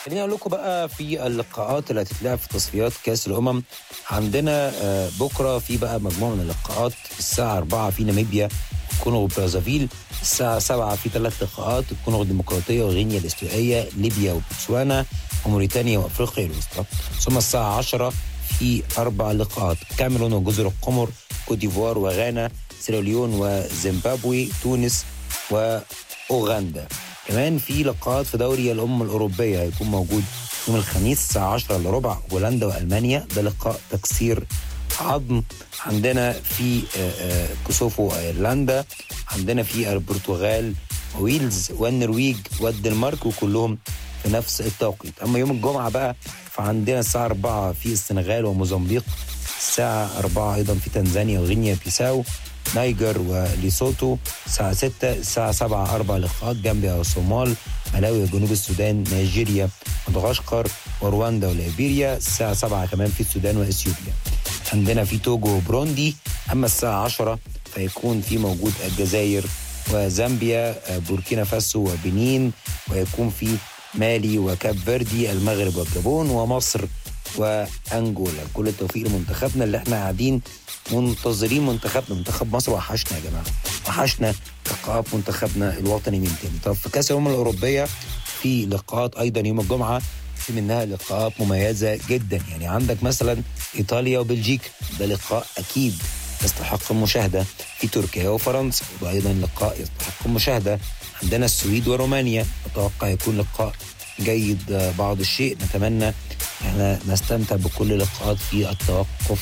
خليني اقول لكم بقى في اللقاءات اللي هتتلعب في تصفيات كاس الامم عندنا آه، بكره في بقى مجموعه من اللقاءات الساعه 4 في ناميبيا كونغو برازافيل الساعة 7 في ثلاث لقاءات الكونغو الديمقراطية وغينيا الاستوائية ليبيا وبوتسوانا وموريتانيا وافريقيا الوسطى ثم الساعة 10 في أربع لقاءات كاميرون وجزر القمر كوت ديفوار وغانا سيراليون وزيمبابوي تونس وأوغندا كمان في لقاءات في دوري الأمم الأوروبية هيكون موجود يوم الخميس الساعة 10 الا ربع هولندا وألمانيا ده لقاء تكسير عظم عندنا في آه، آه، كوسوفو ايرلندا عندنا في البرتغال ويلز والنرويج والدنمارك وكلهم في نفس التوقيت اما يوم الجمعه بقى فعندنا الساعه 4 في السنغال وموزمبيق الساعه 4 ايضا في تنزانيا وغينيا بيساو نيجر وليسوتو الساعة 6 الساعة 7 أربع لقاءات جامبيا والصومال ملاوي وجنوب السودان نيجيريا مدغشقر ورواندا وليبيريا الساعة 7 كمان في السودان وإثيوبيا عندنا في توجو وبروندي أما الساعة 10 فيكون في موجود الجزائر وزامبيا آه، بوركينا فاسو وبنين ويكون في مالي وكاب فيردي المغرب والجابون ومصر وانجولا كل التوفيق لمنتخبنا اللي احنا قاعدين منتظرين منتخبنا منتخب مصر وحشنا يا جماعه وحشنا لقاءات منتخبنا الوطني من تاني طب في كاس الامم الاوروبيه في لقاءات ايضا يوم الجمعه في منها لقاءات مميزه جدا يعني عندك مثلا ايطاليا وبلجيكا ده لقاء اكيد يستحق المشاهده في تركيا وفرنسا وده ايضا لقاء يستحق المشاهده عندنا السويد ورومانيا اتوقع يكون لقاء جيد آه، بعض الشيء نتمنى احنا نستمتع بكل لقاءات في التوقف